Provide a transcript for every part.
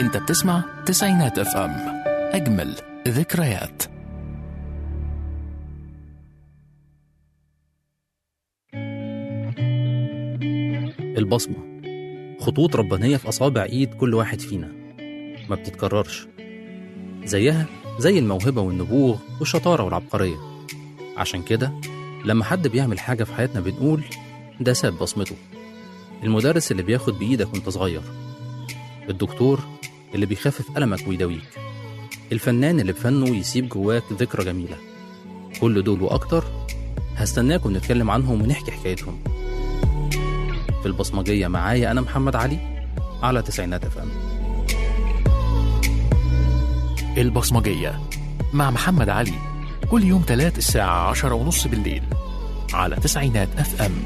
انت بتسمع تسعينات اف ام اجمل ذكريات البصمة خطوط ربانية في أصابع إيد كل واحد فينا ما بتتكررش زيها زي الموهبة والنبوغ والشطارة والعبقرية عشان كده لما حد بيعمل حاجة في حياتنا بنقول ده ساب بصمته المدرس اللي بياخد بإيدك وانت صغير الدكتور اللي بيخفف ألمك ويداويك الفنان اللي بفنه يسيب جواك ذكرى جميلة كل دول وأكتر هستناكم نتكلم عنهم ونحكي حكايتهم في البصمجية معايا أنا محمد علي على تسعينات اف ام البصمجية مع محمد علي كل يوم تلات الساعة عشرة ونص بالليل على تسعينات اف ام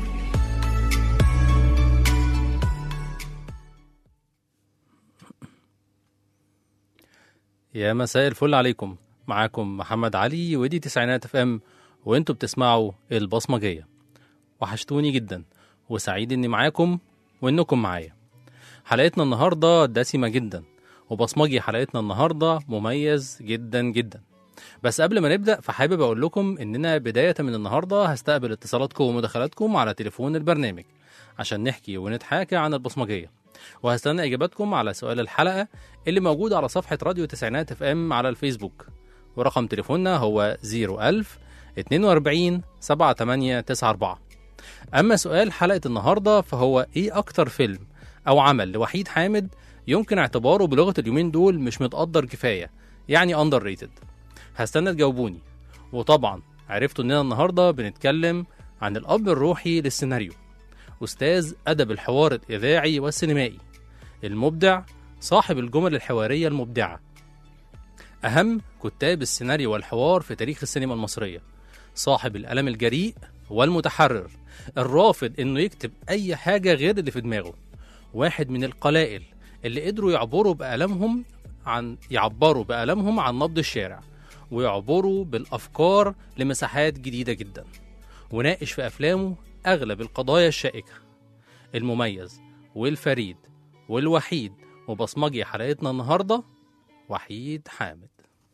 يا مساء الفل عليكم معاكم محمد علي ودي تسعينات اف ام وانتوا بتسمعوا البصمجية وحشتوني جدا وسعيد اني معاكم وانكم معايا حلقتنا النهاردة دسمة جدا وبصمجي حلقتنا النهاردة مميز جدا جدا بس قبل ما نبدأ فحابب أقول لكم إننا بداية من النهاردة هستقبل اتصالاتكم ومداخلاتكم على تليفون البرنامج عشان نحكي ونتحاكى عن البصمجية وهستنى إجاباتكم على سؤال الحلقة اللي موجود على صفحة راديو تسعينات اف ام على الفيسبوك ورقم تليفوننا هو 01000 42 7894 أما سؤال حلقة النهاردة فهو إيه أكتر فيلم أو عمل لوحيد حامد يمكن اعتباره بلغة اليومين دول مش متقدر كفاية يعني أندر ريتد هستنى تجاوبوني وطبعا عرفتوا إننا النهاردة بنتكلم عن الأب الروحي للسيناريو أستاذ أدب الحوار الإذاعي والسينمائي المبدع صاحب الجمل الحوارية المبدعة أهم كتاب السيناريو والحوار في تاريخ السينما المصرية صاحب القلم الجريء والمتحرر الرافض انه يكتب اي حاجه غير اللي في دماغه واحد من القلائل اللي قدروا يعبروا بقلمهم عن يعبروا بقلمهم عن نبض الشارع ويعبروا بالافكار لمساحات جديده جدا وناقش في افلامه اغلب القضايا الشائكه المميز والفريد والوحيد وبصمجي حلقتنا النهارده وحيد حامد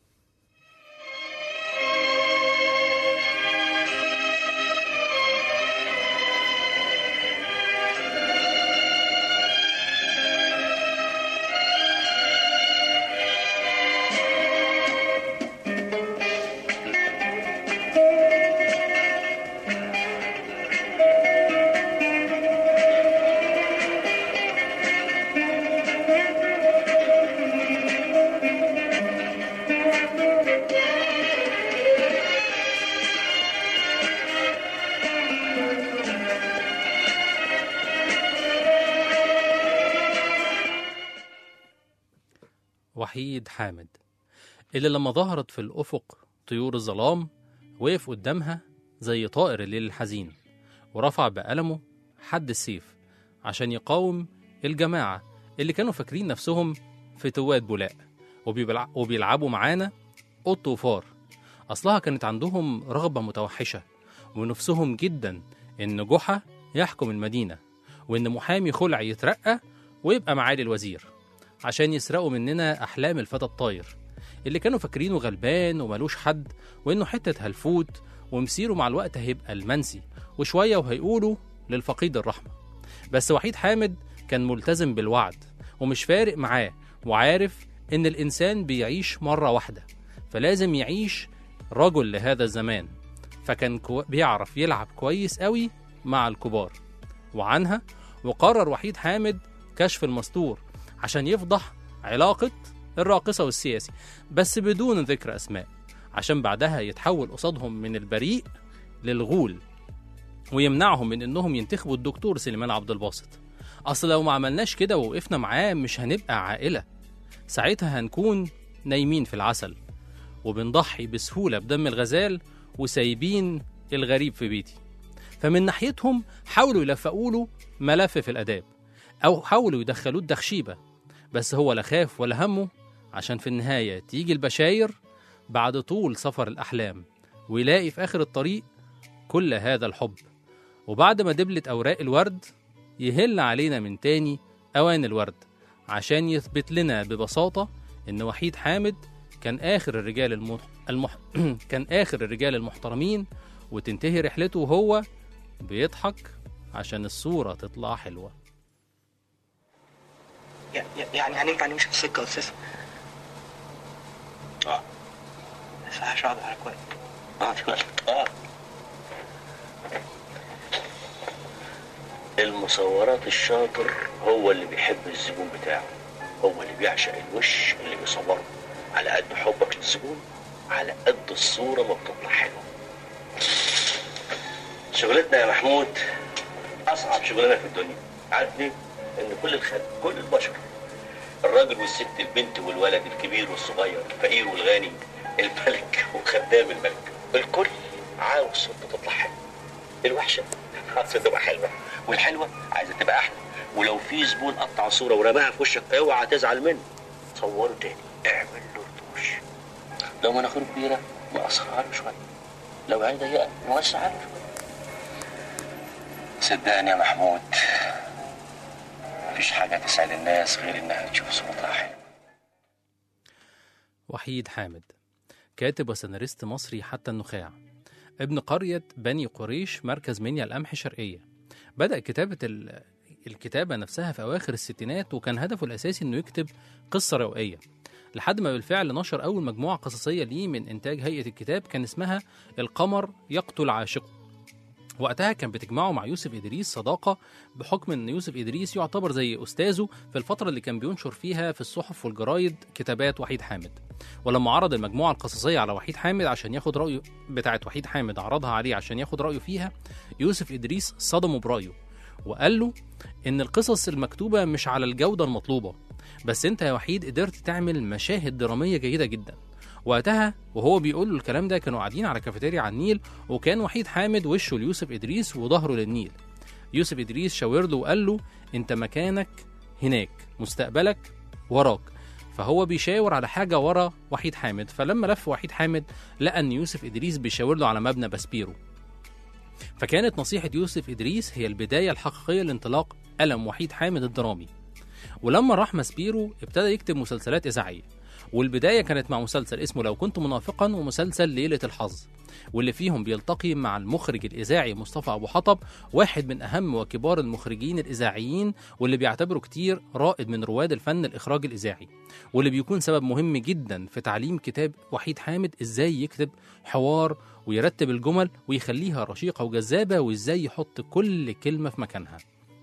وحيد حامد اللي لما ظهرت في الأفق طيور الظلام وقف قدامها زي طائر الليل الحزين ورفع بقلمه حد السيف عشان يقاوم الجماعة اللي كانوا فاكرين نفسهم فتوات بولاق وبيبلع- وبيلعبوا معانا قط وفار أصلها كانت عندهم رغبة متوحشة ونفسهم جدا إن جحا يحكم المدينة وإن محامي خلع يترقى ويبقى معالي الوزير عشان يسرقوا مننا أحلام الفتى الطاير اللي كانوا فاكرينه غلبان وملوش حد وإنه حتة هلفوت ومسيره مع الوقت هيبقى المنسي وشوية وهيقولوا للفقيد الرحمة بس وحيد حامد كان ملتزم بالوعد ومش فارق معاه وعارف إن الإنسان بيعيش مرة واحدة فلازم يعيش رجل لهذا الزمان فكان كو... بيعرف يلعب كويس قوي مع الكبار وعنها وقرر وحيد حامد كشف المستور عشان يفضح علاقة الراقصة والسياسي بس بدون ذكر أسماء عشان بعدها يتحول قصادهم من البريء للغول ويمنعهم من انهم ينتخبوا الدكتور سليمان عبد الباسط اصل لو ما عملناش كده ووقفنا معاه مش هنبقى عائله ساعتها هنكون نايمين في العسل وبنضحي بسهوله بدم الغزال وسايبين الغريب في بيتي فمن ناحيتهم حاولوا يلفقوا له ملف في الاداب او حاولوا يدخلوه الدخشيبه بس هو لا خاف ولا همه عشان في النهايه تيجي البشاير بعد طول سفر الاحلام ويلاقي في اخر الطريق كل هذا الحب وبعد ما دبلت أوراق الورد يهل علينا من تاني أوان الورد عشان يثبت لنا ببساطة إن وحيد حامد كان آخر الرجال المح... المح... كان آخر الرجال المحترمين وتنتهي رحلته وهو بيضحك عشان الصورة تطلع حلوة ي- ي- يعني هننفع نمشي في السكة يا أستاذ؟ اه بس هشرب على كويس اه اه المصورات الشاطر هو اللي بيحب الزبون بتاعه هو اللي بيعشق الوش اللي بيصوره على قد حبك للزبون على قد الصورة ما بتطلع حلوة شغلتنا يا محمود أصعب شغلانة في الدنيا عارف ليه؟ إن كل الخلق كل البشر الراجل والست البنت والولد الكبير والصغير الفقير والغني الملك وخدام الملك الكل عاوز صورته تطلع حلوة الوحشة عاوزة تبقى حلوة والحلوة عايزة تبقى أحلى ولو في زبون قطع صورة ورماها في وشك اوعى تزعل منه صوره تاني اعمل له رتوش لو مناخيره كبيرة نقصرها له شوية لو عين ضيقة نوسعها له شوية صدقني يا محمود مفيش حاجة تسعد الناس غير إنها تشوف صورتها حلوة وحيد حامد كاتب وسيناريست مصري حتى النخاع ابن قرية بني قريش مركز منيا القمح شرقية بدأ كتابة ال- الكتابة نفسها في أواخر الستينات وكان هدفه الأساسي إنه يكتب قصة روائية لحد ما بالفعل نشر أول مجموعة قصصية ليه من إنتاج هيئة الكتاب كان اسمها القمر يقتل عاشقه وقتها كان بتجمعه مع يوسف إدريس صداقة بحكم إن يوسف إدريس يعتبر زي أستاذه في الفترة اللي كان بينشر فيها في الصحف والجرايد كتابات وحيد حامد ولما عرض المجموعة القصصية على وحيد حامد عشان ياخد رأيه بتاعت وحيد حامد عرضها عليه عشان ياخد رأيه فيها يوسف إدريس صدمه برأيه وقال له إن القصص المكتوبة مش على الجودة المطلوبة بس أنت يا وحيد قدرت تعمل مشاهد درامية جيدة جدا وقتها وهو بيقول له الكلام ده كانوا قاعدين على كافيتيريا على النيل وكان وحيد حامد وشه ليوسف إدريس وظهره للنيل يوسف إدريس شاور له وقال له أنت مكانك هناك مستقبلك وراك فهو بيشاور على حاجة ورا وحيد حامد فلما لف وحيد حامد لقى أن يوسف إدريس بيشاور له على مبنى باسبيرو فكانت نصيحة يوسف إدريس هي البداية الحقيقية لانطلاق ألم وحيد حامد الدرامي ولما راح ماسبيرو ابتدى يكتب مسلسلات إذاعية والبداية كانت مع مسلسل اسمه لو كنت منافقا ومسلسل ليلة الحظ واللي فيهم بيلتقي مع المخرج الإذاعي مصطفى أبو حطب واحد من أهم وكبار المخرجين الإذاعيين واللي بيعتبره كتير رائد من رواد الفن الإخراج الإذاعي واللي بيكون سبب مهم جدا في تعليم كتاب وحيد حامد إزاي يكتب حوار ويرتب الجمل ويخليها رشيقة وجذابة وإزاي يحط كل كلمة في مكانها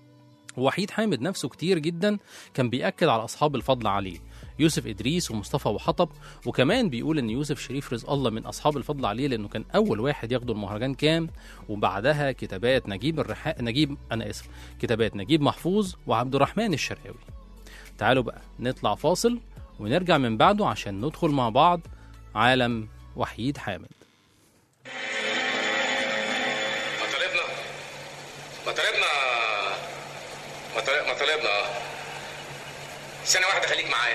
وحيد حامد نفسه كتير جدا كان بيأكد على أصحاب الفضل عليه يوسف إدريس ومصطفى وحطب وكمان بيقول إن يوسف شريف رزق الله من أصحاب الفضل عليه لأنه كان أول واحد ياخدوا المهرجان كام وبعدها كتابات نجيب الرحا... نجيب أنا آسف كتابات نجيب محفوظ وعبد الرحمن الشرقاوي تعالوا بقى نطلع فاصل ونرجع من بعده عشان ندخل مع بعض عالم وحيد حامد مطالبنا مطالبنا مطالب- مطالبنا اه سنة واحدة خليك معايا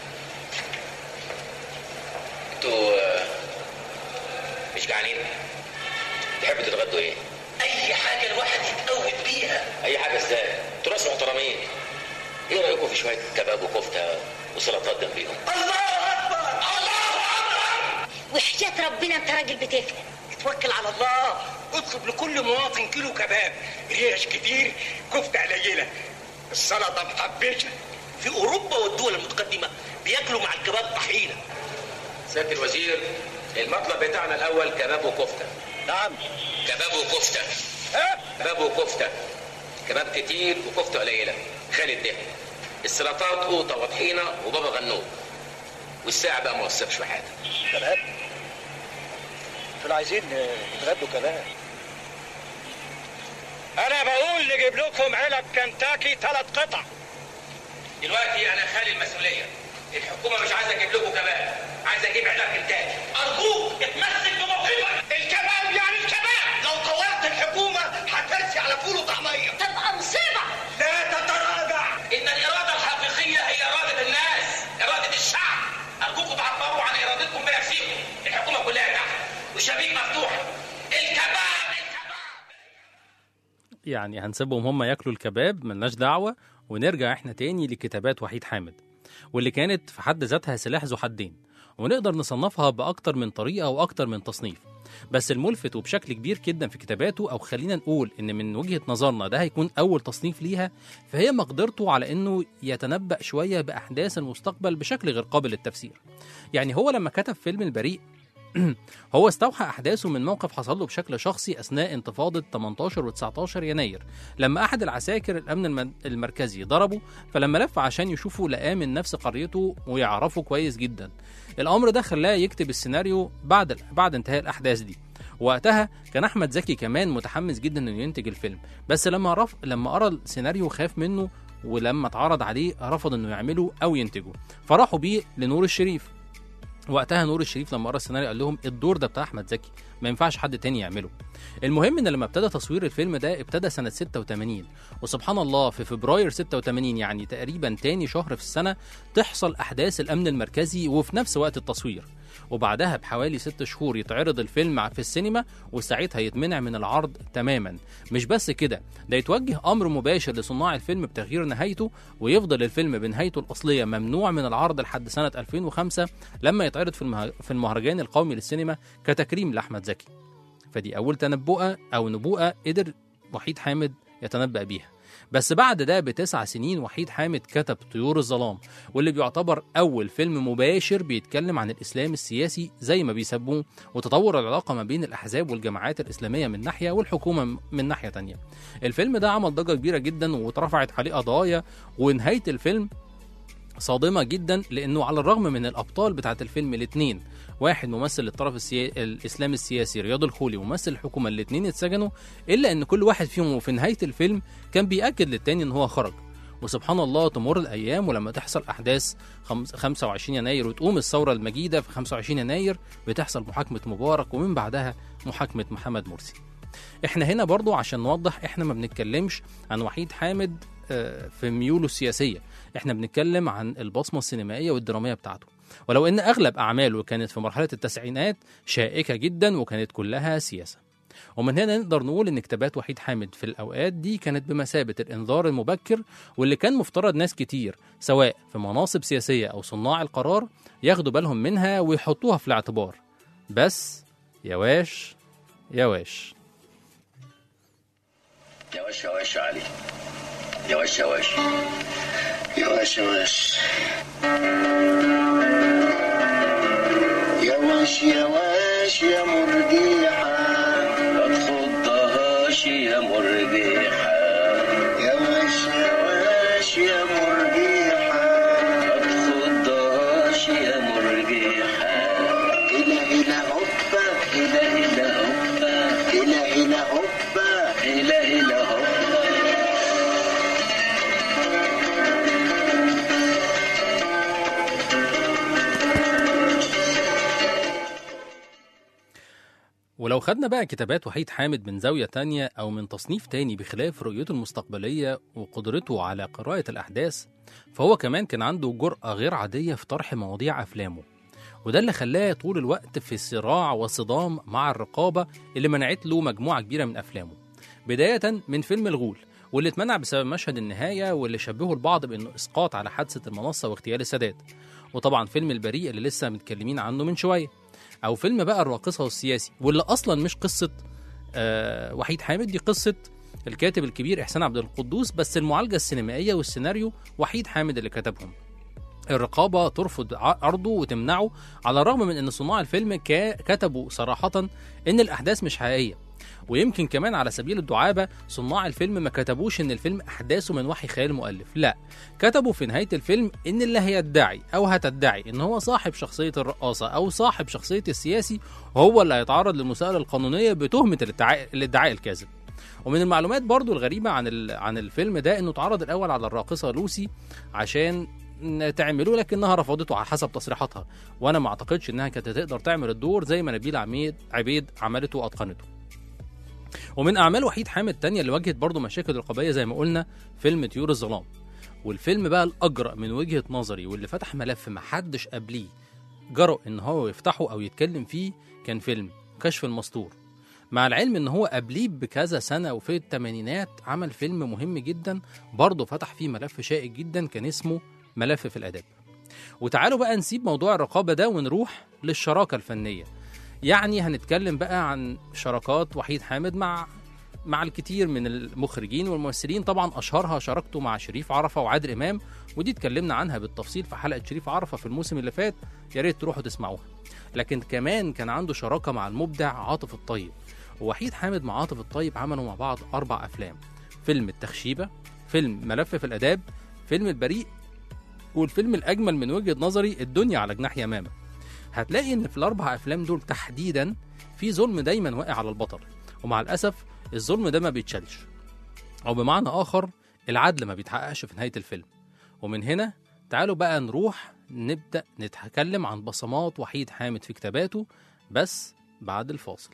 انتوا آه، مش جعانين؟ تحبوا تتغدوا ايه؟ أي حاجة الواحد يتقوت بيها أي حاجة ازاي؟ انتوا ناس محترمين ايه رأيكم في شوية كباب وكفتة وسلطات جنبيهم؟ الله أكبر الله أكبر وحياة ربنا انت راجل بتفهم توكل على الله اطلب لكل مواطن كيلو كباب ريش كتير كفتة قليلة السلطة محبشة في أوروبا والدول المتقدمة بياكلوا مع الكباب طحينة سيادة الوزير المطلب بتاعنا الأول كباب وكفتة نعم كباب وكفتة كباب وكفتة كباب كتير وكفتة قليلة خالد ده السلطات قوطة وطحينة وبابا غنوج والساعة بقى ما وصفش حاجة كباب دول عايزين يتغدوا كباب انا بقول نجيب لكم علب كنتاكي ثلاث قطع دلوقتي أنا خالي المسؤولية الحكومة مش عايزة أجيب لكم كباب عايزة أجيب علب كنتاكي أرجوك اتمسك بموقفك الكباب يعني الكباب لو طورت الحكومة هترسي على فول وطعمية تبقى مصيبة لا تتراجع إن الإرادة الحقيقية هي إرادة الناس إرادة الشعب أرجوكم تعبروا عن إرادتكم بنفسكم الحكومة كلها تحت والشبيك مفتوح الكباب الكباب يعني هنسيبهم هم ياكلوا الكباب ملناش دعوة ونرجع احنا تاني لكتابات وحيد حامد واللي كانت في حد ذاتها سلاح ذو حدين ونقدر نصنفها بأكتر من طريقة وأكتر من تصنيف بس الملفت وبشكل كبير جدا في كتاباته أو خلينا نقول إن من وجهة نظرنا ده هيكون أول تصنيف ليها فهي مقدرته على إنه يتنبأ شوية بأحداث المستقبل بشكل غير قابل للتفسير يعني هو لما كتب فيلم البريء هو استوحى أحداثه من موقف حصل له بشكل شخصي أثناء انتفاضة 18 و 19 يناير لما أحد العساكر الأمن الم- المركزي ضربه فلما لف عشان يشوفه لقاه من نفس قريته ويعرفه كويس جدا الأمر ده خلاه يكتب السيناريو بعد بعد انتهاء الأحداث دي وقتها كان احمد زكي كمان متحمس جدا انه ينتج الفيلم بس لما رف... لما قرا السيناريو خاف منه ولما اتعرض عليه رفض انه يعمله او ينتجه فراحوا بيه لنور الشريف وقتها نور الشريف لما قرا السيناريو قال لهم الدور ده بتاع احمد زكي ما ينفعش حد تاني يعمله المهم ان لما ابتدى تصوير الفيلم ده ابتدى سنه 86 وسبحان الله في فبراير 86 يعني تقريبا تاني شهر في السنه تحصل احداث الامن المركزي وفي نفس وقت التصوير وبعدها بحوالي ست شهور يتعرض الفيلم في السينما وساعتها يتمنع من العرض تماما مش بس كده ده يتوجه امر مباشر لصناع الفيلم بتغيير نهايته ويفضل الفيلم بنهايته الاصليه ممنوع من العرض لحد سنه 2005 لما يتعرض في المه- في المهرجان القومي للسينما كتكريم لاحمد زكي فدي اول تنبؤه او نبوءه قدر وحيد حامد يتنبأ بيها بس بعد ده بتسع سنين وحيد حامد كتب طيور الظلام واللي بيعتبر أول فيلم مباشر بيتكلم عن الإسلام السياسي زي ما بيسموه وتطور العلاقة ما بين الأحزاب والجماعات الإسلامية من ناحية والحكومة من ناحية تانية الفيلم ده عمل ضجة كبيرة جدا واترفعت عليه قضايا ونهاية الفيلم صادمة جدا لأنه على الرغم من الأبطال بتاعة الفيلم الاثنين واحد ممثل للطرف السيا... الإسلامي السياسي رياض الخولي وممثل الحكومة الاثنين اتسجنوا إلا أن كل واحد فيهم في نهاية الفيلم كان بيأكد للتاني أن هو خرج وسبحان الله تمر الأيام ولما تحصل أحداث خمس- 25 يناير وتقوم الثورة المجيدة في 25 يناير بتحصل محاكمة مبارك ومن بعدها محاكمة محمد مرسي احنا هنا برضو عشان نوضح احنا ما بنتكلمش عن وحيد حامد آه، في ميوله السياسية احنا بنتكلم عن البصمة السينمائية والدرامية بتاعته ولو ان اغلب اعماله كانت في مرحلة التسعينات شائكة جدا وكانت كلها سياسة ومن هنا نقدر نقول ان كتابات وحيد حامد في الاوقات دي كانت بمثابة الانذار المبكر واللي كان مفترض ناس كتير سواء في مناصب سياسية او صناع القرار ياخدوا بالهم منها ويحطوها في الاعتبار بس يا واش يا واش يا واش يا واش يا علي يا واش يا واش يا واش يا واش يا واش يا واش يا مرجيحة ما تخضهاش يا مرجيحة يا واش يا واش يا مرجيحة ما تخضهاش يا مرجيحة هلا هلا هوبا هلا هلا هوبا هلا هلا هوبا هلا هلا هوبا ولو خدنا بقى كتابات وحيد حامد من زاوية تانية أو من تصنيف تاني بخلاف رؤيته المستقبلية وقدرته على قراءة الأحداث فهو كمان كان عنده جرأة غير عادية في طرح مواضيع أفلامه وده اللي خلاه طول الوقت في صراع وصدام مع الرقابة اللي منعت له مجموعة كبيرة من أفلامه بداية من فيلم الغول واللي اتمنع بسبب مشهد النهاية واللي شبهه البعض بأنه إسقاط على حادثة المنصة واغتيال السادات وطبعا فيلم البريء اللي لسه متكلمين عنه من شوية او فيلم بقى الراقصه والسياسي واللي اصلا مش قصه آه وحيد حامد دي قصه الكاتب الكبير احسان عبد القدوس بس المعالجه السينمائيه والسيناريو وحيد حامد اللي كتبهم الرقابة ترفض ع- عرضه وتمنعه على الرغم من أن صناع الفيلم كا- كتبوا صراحة أن الأحداث مش حقيقية ويمكن كمان على سبيل الدعابة صناع الفيلم ما كتبوش أن الفيلم أحداثه من وحي خيال المؤلف لا كتبوا في نهاية الفيلم إن اللي هيدعي أو هتدعي إن هو صاحب شخصية الرقاصة أو صاحب شخصية السياسي هو اللي هيتعرض للمساءلة القانونية بتهمة الادعاء, الادعاء الكاذب ومن المعلومات برضو الغريبة عن ال- عن الفيلم ده إنه اتعرض الأول على الراقصة لوسي عشان تعمله لكنها رفضته على حسب تصريحاتها وانا ما اعتقدش انها كانت هتقدر تعمل الدور زي ما نبيل عميد عبيد عملته واتقنته ومن اعمال وحيد حامد تانية اللي واجهت برضه مشاكل رقابيه زي ما قلنا فيلم طيور الظلام والفيلم بقى الاجرأ من وجهه نظري واللي فتح ملف محدش قبليه جرؤ ان هو يفتحه او يتكلم فيه كان فيلم كشف المستور مع العلم ان هو قبليه بكذا سنه وفي الثمانينات عمل فيلم مهم جدا برضه فتح فيه ملف شائك جدا كان اسمه ملف في الاداب وتعالوا بقى نسيب موضوع الرقابه ده ونروح للشراكه الفنيه يعني هنتكلم بقى عن شراكات وحيد حامد مع مع الكثير من المخرجين والممثلين طبعا اشهرها شراكته مع شريف عرفه وعادل امام ودي اتكلمنا عنها بالتفصيل في حلقه شريف عرفه في الموسم اللي فات يا ريت تروحوا تسمعوها لكن كمان كان عنده شراكه مع المبدع عاطف الطيب ووحيد حامد مع عاطف الطيب عملوا مع بعض اربع افلام فيلم التخشيبه فيلم ملف في الاداب فيلم البريء والفيلم الاجمل من وجهه نظري الدنيا على جناح يمامه هتلاقي ان في الاربع افلام دول تحديدا في ظلم دايما واقع على البطل ومع الاسف الظلم ده ما بيتشالش او بمعنى اخر العدل ما بيتحققش في نهايه الفيلم ومن هنا تعالوا بقى نروح نبدا نتكلم عن بصمات وحيد حامد في كتاباته بس بعد الفاصل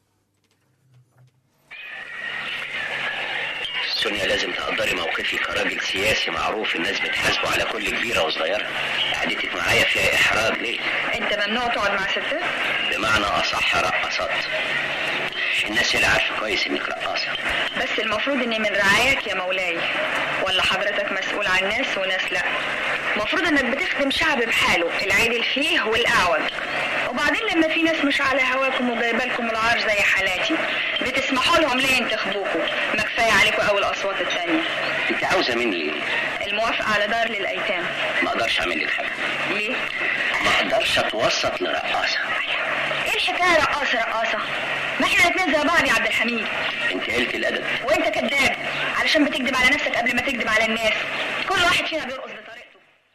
سونيا لازم تقدري موقفي كراجل سياسي معروف الناس بتحاسبه على كل كبيره وصغيره قعدتك معايا فيها احراج ليه انت ممنوع تقعد مع ستات بمعنى اصح رقصات الناس اللي عارفه كويس انك رقاصه بس المفروض اني من رعاياك يا مولاي ولا حضرتك مسؤول عن ناس وناس لا المفروض انك بتخدم شعب بحاله العيد فيه والاعوج وبعدين لما في ناس مش على هواكم وجايبه لكم العار زي حالاتي بتسمحوا لهم ليه ينتخبوكوا ما كفايه عليكم قوي الاصوات التانية انت عاوزه مني ايه الموافقه على دار للايتام ما اقدرش اعمل لك حاجه ليه ما اقدرش اتوسط لرقاصه ايه الحكايه رقاصه رقاصه ما احنا الاتنين زي بعض يا عبد الحميد انت قلت الادب وانت كذاب علشان بتكذب على نفسك قبل ما تكذب على الناس كل واحد فينا بيرقص بطريقته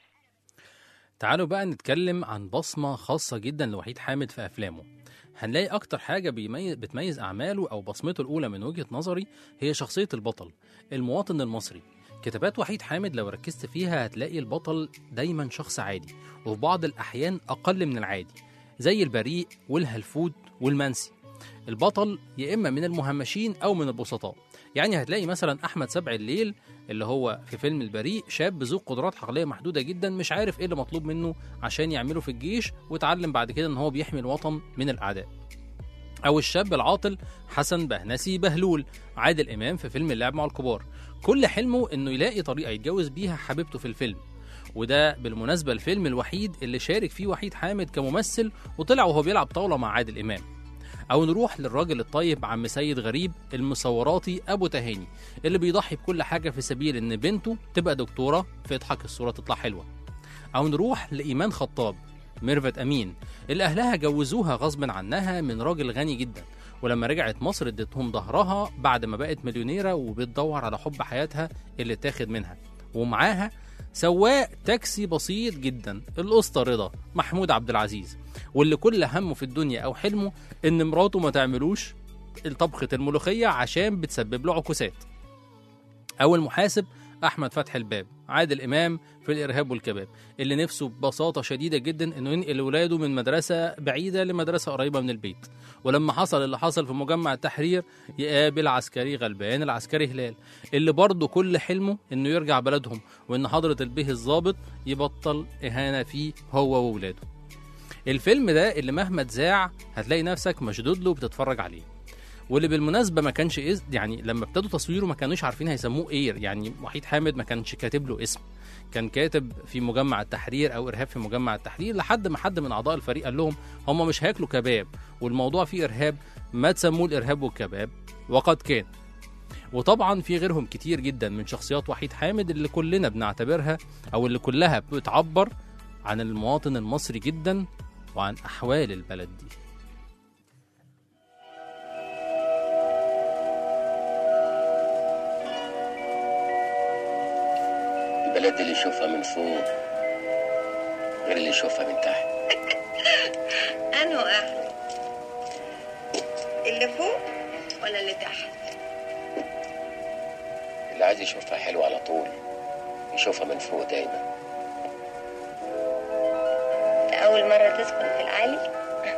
تعالوا بقى نتكلم عن بصمة خاصة جدا لوحيد حامد في أفلامه هنلاقي أكتر حاجة بيميز بتميز أعماله أو بصمته الأولى من وجهة نظري هي شخصية البطل المواطن المصري كتابات وحيد حامد لو ركزت فيها هتلاقي البطل دايما شخص عادي وفي بعض الأحيان أقل من العادي زي البريء والهلفود والمنسي البطل يا إما من المهمشين أو من البسطاء يعني هتلاقي مثلا أحمد سبع الليل اللي هو في فيلم البريء شاب ذو قدرات عقليه محدوده جدا مش عارف ايه اللي مطلوب منه عشان يعمله في الجيش واتعلم بعد كده ان هو بيحمي الوطن من الاعداء او الشاب العاطل حسن بهنسي بهلول عادل امام في فيلم اللعب مع الكبار كل حلمه انه يلاقي طريقه يتجوز بيها حبيبته في الفيلم وده بالمناسبه الفيلم الوحيد اللي شارك فيه وحيد حامد كممثل وطلع وهو بيلعب طاوله مع عادل امام او نروح للراجل الطيب عم سيد غريب المصوراتي ابو تهاني اللي بيضحي بكل حاجه في سبيل ان بنته تبقى دكتوره فيضحك الصوره تطلع حلوه او نروح لايمان خطاب ميرفت امين اللي اهلها جوزوها غصب عنها من راجل غني جدا ولما رجعت مصر ادتهم ظهرها بعد ما بقت مليونيره وبتدور على حب حياتها اللي اتاخد منها ومعاها سواق تاكسي بسيط جدا الاسطى رضا محمود عبد العزيز واللي كل همه في الدنيا او حلمه ان مراته ما تعملوش طبخه الملوخيه عشان بتسبب له عكوسات او المحاسب احمد فتحي الباب عادل امام في الارهاب والكباب اللي نفسه ببساطه شديده جدا انه ينقل ولاده من مدرسه بعيده لمدرسه قريبه من البيت ولما حصل اللي حصل في مجمع التحرير يقابل عسكري غلبان العسكري هلال اللي برضه كل حلمه انه يرجع بلدهم وان حضره البيه الضابط يبطل اهانه فيه هو وولاده الفيلم ده اللي مهما اتذاع هتلاقي نفسك مشدود له بتتفرج عليه واللي بالمناسبه ما كانش إز... يعني لما ابتدوا تصويره ما كانوش عارفين هيسموه ايه يعني وحيد حامد ما كانش كاتب له اسم كان كاتب في مجمع التحرير او ارهاب في مجمع التحرير لحد ما حد من اعضاء الفريق قال لهم هم مش هياكلوا كباب والموضوع فيه ارهاب ما تسموه الارهاب والكباب وقد كان وطبعا في غيرهم كتير جدا من شخصيات وحيد حامد اللي كلنا بنعتبرها او اللي كلها بتعبر عن المواطن المصري جدا وعن احوال البلد دي البلد اللي يشوفها من فوق غير اللي يشوفها من تحت أنه أحلى اللي فوق ولا اللي تحت اللي عايز يشوفها حلوة على طول يشوفها من فوق دايما ده أول مرة تسكن في العالي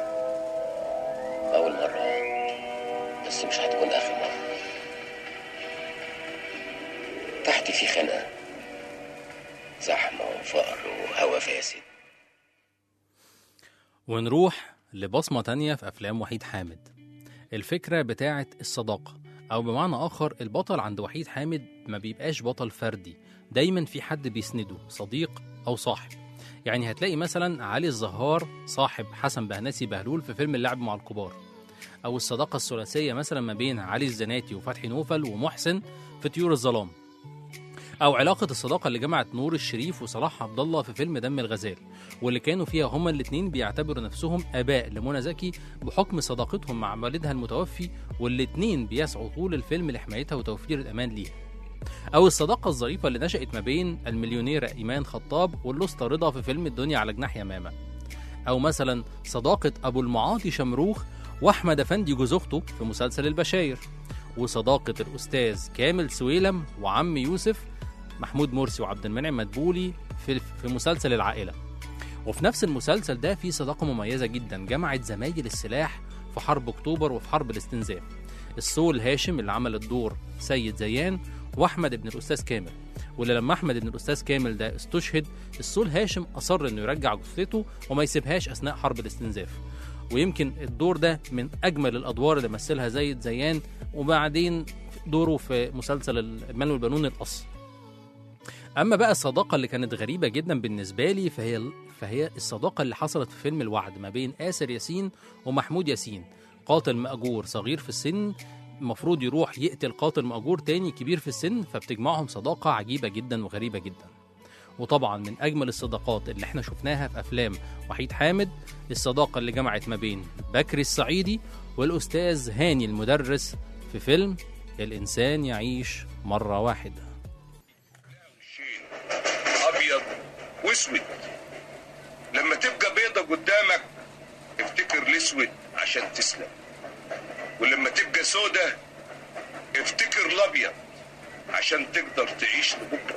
أول مرة بس مش هتكون آخر مرة تحت في خنقة زحمة وفقر وهوا فاسد ونروح لبصمة تانية في أفلام وحيد حامد الفكرة بتاعة الصداقة أو بمعنى آخر البطل عند وحيد حامد ما بيبقاش بطل فردي دايما في حد بيسنده صديق أو صاحب يعني هتلاقي مثلا علي الزهار صاحب حسن بهنسي بهلول في فيلم اللعب مع الكبار أو الصداقة الثلاثية مثلا ما بين علي الزناتي وفتحي نوفل ومحسن في طيور الظلام أو علاقة الصداقة اللي جمعت نور الشريف وصلاح عبد الله في فيلم دم الغزال واللي كانوا فيها هما الاتنين بيعتبروا نفسهم آباء لمنى زكي بحكم صداقتهم مع والدها المتوفي والاتنين بيسعوا طول الفيلم لحمايتها وتوفير الأمان ليها أو الصداقة الظريفة اللي نشأت ما بين المليونيرة إيمان خطاب والأسطى رضا في فيلم الدنيا على جناح يمامة أو مثلا صداقة أبو المعاطي شمروخ وأحمد أفندي جوز أخته في مسلسل البشاير وصداقة الأستاذ كامل سويلم وعم يوسف محمود مرسي وعبد المنعم مدبولي في في مسلسل العائلة وفي نفس المسلسل ده في صداقة مميزة جدا جمعت زمايل السلاح في حرب أكتوبر وفي حرب الاستنزاف السول هاشم اللي عمل الدور سيد زيان واحمد ابن الاستاذ كامل واللي لما احمد ابن الاستاذ كامل ده استشهد السول هاشم اصر انه يرجع جثته وما يسيبهاش اثناء حرب الاستنزاف ويمكن الدور ده من اجمل الادوار اللي مثلها زايد زيان وبعدين دوره في مسلسل المال والبنون القص اما بقى الصداقه اللي كانت غريبه جدا بالنسبه لي فهي فهي الصداقه اللي حصلت في فيلم الوعد ما بين آسر ياسين ومحمود ياسين قاتل مأجور صغير في السن المفروض يروح يقتل قاتل مأجور تاني كبير في السن فبتجمعهم صداقة عجيبة جدا وغريبة جدا وطبعا من أجمل الصداقات اللي احنا شفناها في أفلام وحيد حامد الصداقة اللي جمعت ما بين بكري الصعيدي والأستاذ هاني المدرس في فيلم الإنسان يعيش مرة واحدة ابيض واسود لما تبقى بيضة قدامك افتكر الاسود عشان تسلم ولما تبقى سودة افتكر الابيض عشان تقدر تعيش لبكره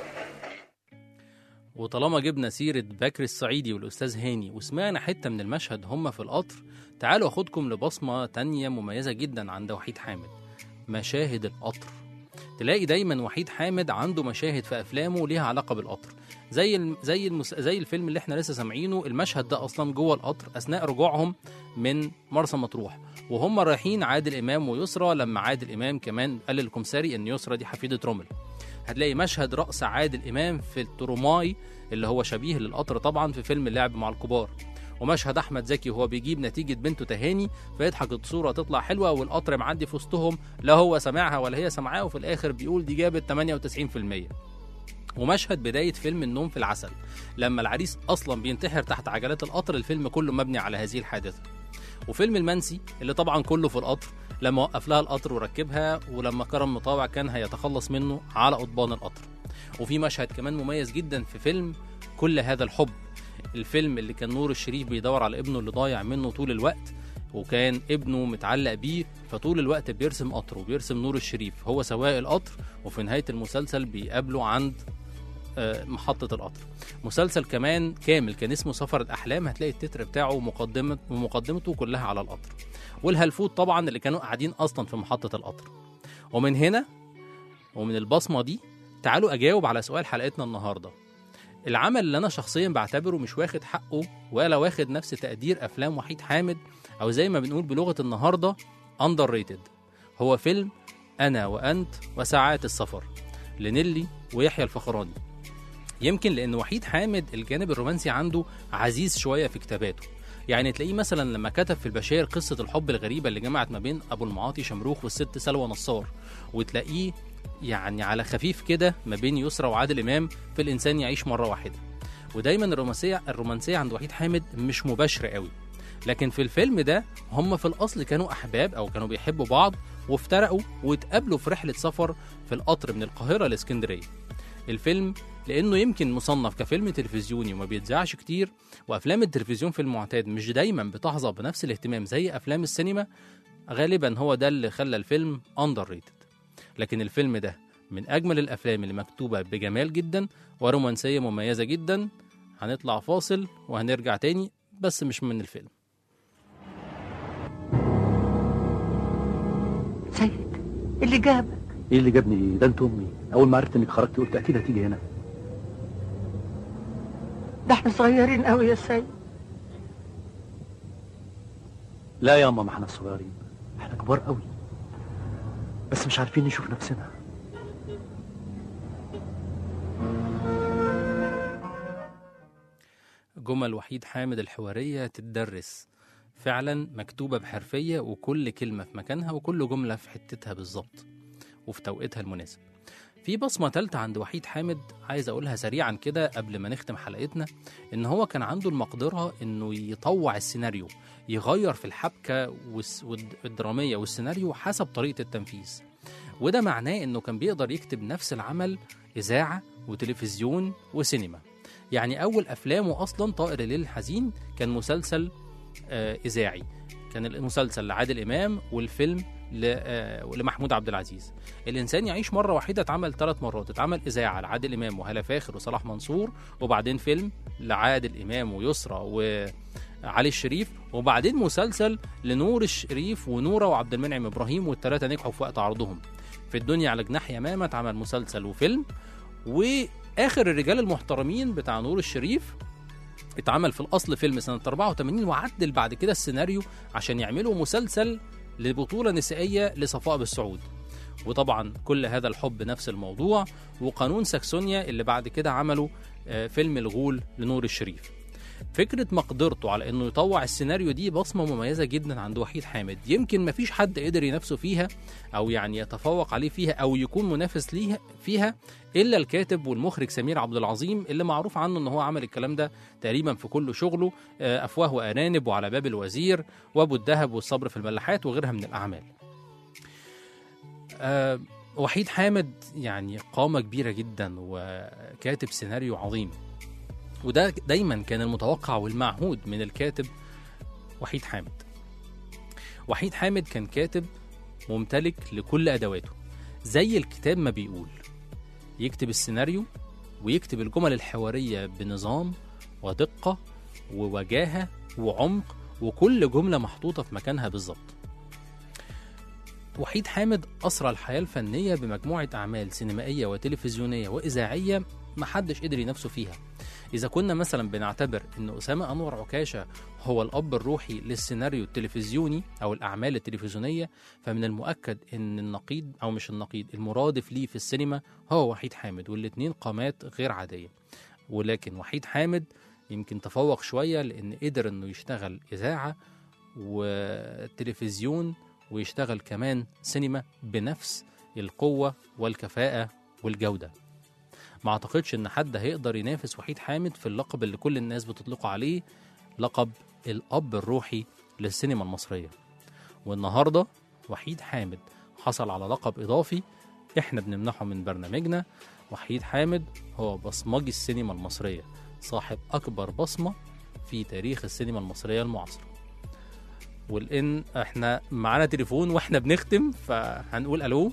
وطالما جبنا سيرة بكر الصعيدي والأستاذ هاني وسمعنا حتة من المشهد هما في القطر تعالوا أخدكم لبصمة تانية مميزة جدا عند وحيد حامد مشاهد القطر تلاقي دايما وحيد حامد عنده مشاهد في أفلامه ليها علاقة بالقطر زي الم... زي المس... زي الفيلم اللي احنا لسه سامعينه المشهد ده اصلا جوه القطر اثناء رجوعهم من مرسى مطروح وهم رايحين عادل امام ويسرى لما عادل امام كمان قال للكمساري ان يسرى دي حفيده رمل هتلاقي مشهد رأس عادل إمام في التروماي اللي هو شبيه للقطر طبعا في فيلم اللعب مع الكبار ومشهد أحمد زكي وهو بيجيب نتيجة بنته تهاني فيضحك الصورة تطلع حلوة والقطر معدي في وسطهم لا هو سامعها ولا هي سامعاه وفي الآخر بيقول دي جابت 98% ومشهد بداية فيلم النوم في العسل لما العريس أصلا بينتحر تحت عجلات القطر الفيلم كله مبني على هذه الحادثة وفيلم المنسي اللي طبعا كله في القطر لما وقف لها القطر وركبها ولما كرم مطاوع كان هيتخلص منه على قضبان القطر وفي مشهد كمان مميز جدا في فيلم كل هذا الحب الفيلم اللي كان نور الشريف بيدور على ابنه اللي ضايع منه طول الوقت وكان ابنه متعلق بيه فطول الوقت بيرسم قطر وبيرسم نور الشريف هو سواق القطر وفي نهاية المسلسل بيقابله عند آه، محطة القطر مسلسل كمان كامل كان اسمه سفر الأحلام هتلاقي التتر بتاعه ومقدمة ومقدمته كلها على القطر والهلفوت طبعا اللي كانوا قاعدين أصلا في محطة القطر ومن هنا ومن البصمة دي تعالوا أجاوب على سؤال حلقتنا النهاردة العمل اللي أنا شخصيا بعتبره مش واخد حقه ولا واخد نفس تقدير أفلام وحيد حامد أو زي ما بنقول بلغة النهاردة أندر ريتد هو فيلم أنا وأنت وساعات السفر لنيلي ويحيى الفخراني يمكن لان وحيد حامد الجانب الرومانسي عنده عزيز شويه في كتاباته يعني تلاقيه مثلا لما كتب في البشاير قصه الحب الغريبه اللي جمعت ما بين ابو المعاطي شمروخ والست سلوى نصار وتلاقيه يعني على خفيف كده ما بين يسرى وعادل امام في الانسان يعيش مره واحده ودايما الرومانسيه الرومانسيه عند وحيد حامد مش مباشره قوي لكن في الفيلم ده هم في الاصل كانوا احباب او كانوا بيحبوا بعض وافترقوا واتقابلوا في رحله سفر في القطر من القاهره لاسكندريه الفيلم لانه يمكن مصنف كفيلم تلفزيوني وما بيتذاعش كتير وافلام التلفزيون في المعتاد مش دايما بتحظى بنفس الاهتمام زي افلام السينما غالبا هو ده اللي خلى الفيلم اندر ريتد لكن الفيلم ده من اجمل الافلام اللي مكتوبه بجمال جدا ورومانسيه مميزه جدا هنطلع فاصل وهنرجع تاني بس مش من الفيلم سيد اللي جابك ايه اللي جابني ايه ده انت امي اول ما عرفت انك خرجتي قلت اكيد هتيجي هنا ده احنا صغيرين قوي يا سيد لا يا ماما احنا صغيرين احنا كبار قوي بس مش عارفين نشوف نفسنا جمل وحيد حامد الحوارية تتدرس فعلا مكتوبة بحرفية وكل كلمة في مكانها وكل جملة في حتتها بالظبط وفي توقيتها المناسب في بصمة تالتة عند وحيد حامد عايز أقولها سريعا كده قبل ما نختم حلقتنا إن هو كان عنده المقدرة إنه يطوع السيناريو يغير في الحبكة والس- والد- الدرامية والسيناريو حسب طريقة التنفيذ وده معناه إنه كان بيقدر يكتب نفس العمل إذاعة وتلفزيون وسينما يعني أول أفلامه أصلا طائر الليل الحزين كان مسلسل آه، إذاعي كان المسلسل لعادل إمام والفيلم ل- آه، لمحمود عبد العزيز الإنسان يعيش مرة واحدة اتعمل ثلاث مرات اتعمل إذاعة لعادل إمام وهلا فاخر وصلاح منصور وبعدين فيلم لعادل إمام ويسرى وعلي الشريف وبعدين مسلسل لنور الشريف ونورة وعبد المنعم إبراهيم والثلاثة نجحوا في وقت عرضهم في الدنيا على جناح يمامة اتعمل مسلسل وفيلم واخر الرجال المحترمين بتاع نور الشريف اتعمل في الاصل فيلم سنه 84 وعدل بعد كده السيناريو عشان يعملوا مسلسل لبطوله نسائيه لصفاء بالسعود وطبعا كل هذا الحب نفس الموضوع وقانون ساكسونيا اللي بعد كده عملوا آه، فيلم الغول لنور الشريف فكرة مقدرته على انه يطوع السيناريو دي بصمة مميزة جدا عند وحيد حامد يمكن مفيش حد قدر ينافسه فيها او يعني يتفوق عليه فيها او يكون منافس ليها فيها الا الكاتب والمخرج سمير عبد العظيم اللي معروف عنه ان هو عمل الكلام ده تقريبا في كل شغله آه، افواه وارانب وعلى باب الوزير وابو الذهب والصبر في الملاحات وغيرها من الاعمال آه، وحيد حامد يعني قامة كبيرة جدا وكاتب سيناريو عظيم وده دايما كان المتوقع والمعهود من الكاتب وحيد حامد وحيد حامد كان كاتب ممتلك لكل أدواته زي الكتاب ما بيقول يكتب السيناريو ويكتب الجمل الحوارية بنظام ودقة ووجاهة وعمق وكل جملة محطوطة في مكانها بالظبط وحيد حامد أسرى الحياة الفنية بمجموعة أعمال سينمائية وتلفزيونية وإذاعية محدش قدر ينافسه فيها إذا كنا مثلا بنعتبر إن أسامة أنور عكاشة هو الأب الروحي للسيناريو التلفزيوني أو الأعمال التلفزيونية فمن المؤكد إن النقيض أو مش النقيض المرادف ليه في السينما هو وحيد حامد والاتنين قامات غير عادية ولكن وحيد حامد يمكن تفوق شوية لأن قدر إنه يشتغل إذاعة وتلفزيون ويشتغل كمان سينما بنفس القوة والكفاءة والجودة ما اعتقدش ان حد هيقدر ينافس وحيد حامد في اللقب اللي كل الناس بتطلقه عليه لقب الاب الروحي للسينما المصريه والنهارده وحيد حامد حصل على لقب اضافي احنا بنمنحه من برنامجنا وحيد حامد هو بصمجي السينما المصريه صاحب اكبر بصمه في تاريخ السينما المصريه المعاصره ولان احنا معانا تليفون واحنا بنختم فهنقول الو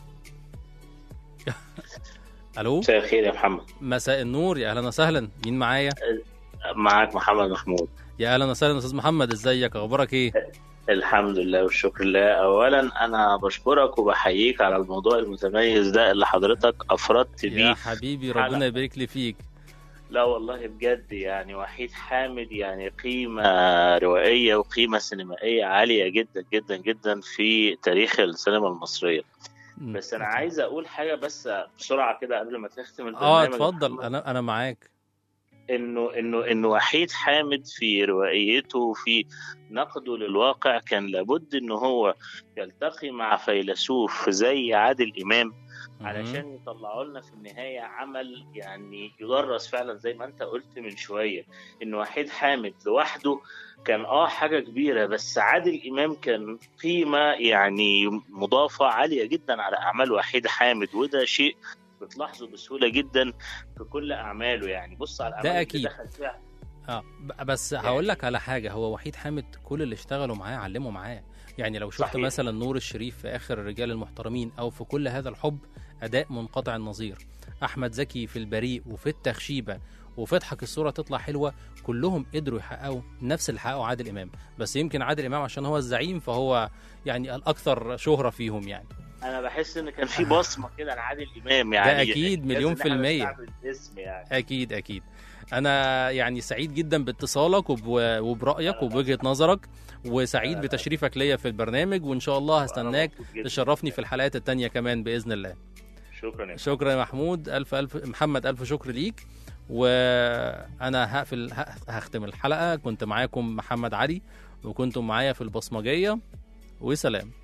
الو مساء الخير يا محمد مساء النور يا اهلا وسهلا مين معايا معاك محمد محمود يا اهلا وسهلا استاذ محمد ازيك اخبارك ايه الحمد لله والشكر لله اولا انا بشكرك وبحييك على الموضوع المتميز ده اللي حضرتك افردت بيه يا حبيبي ربنا يبارك لي فيك لا والله بجد يعني وحيد حامد يعني قيمة روائية وقيمة سينمائية عالية جدا جدا جدا في تاريخ السينما المصرية بس انا عايز اقول حاجة بس بسرعة كده قبل ما تختم البرنامج اه اتفضل انا انا معاك انه انه انه وحيد حامد في روائيته وفي نقده للواقع كان لابد انه هو يلتقي مع فيلسوف زي عادل امام علشان يطلعوا لنا في النهايه عمل يعني يدرس فعلا زي ما انت قلت من شويه ان وحيد حامد لوحده كان اه حاجه كبيره بس عادل امام كان قيمه يعني مضافه عاليه جدا على اعمال وحيد حامد وده شيء بتلاحظه بسهوله جدا في كل اعماله يعني بص على الاعمال ده اللي أكيد. دخل فيها اه ب- بس هقول لك على حاجه هو وحيد حامد كل اللي اشتغلوا معاه علموا معاه يعني لو شفت صحيح. مثلا نور الشريف في اخر الرجال المحترمين او في كل هذا الحب اداء منقطع النظير احمد زكي في البريء وفي التخشيبه وفي اضحك الصوره تطلع حلوه كلهم قدروا يحققوا نفس اللي حققه عادل امام بس يمكن عادل امام عشان هو الزعيم فهو يعني الاكثر شهره فيهم يعني انا بحس ان كان في بصمه كده لعادل امام يعني ده أكيد، لازم مليون إن في إحنا المية. نستعمل الاسم يعني اكيد اكيد انا يعني سعيد جدا باتصالك وب... وبرايك وبوجهه نظرك وسعيد بتشريفك ليا في البرنامج وان شاء الله هستناك مبسوط جداً. تشرفني في الحلقات التانية كمان باذن الله شكرا يا شكرا يا محمود الف الف محمد الف شكر ليك وانا هقفل ه- هختم الحلقه كنت معاكم محمد علي وكنتم معايا في البصمجيه وسلام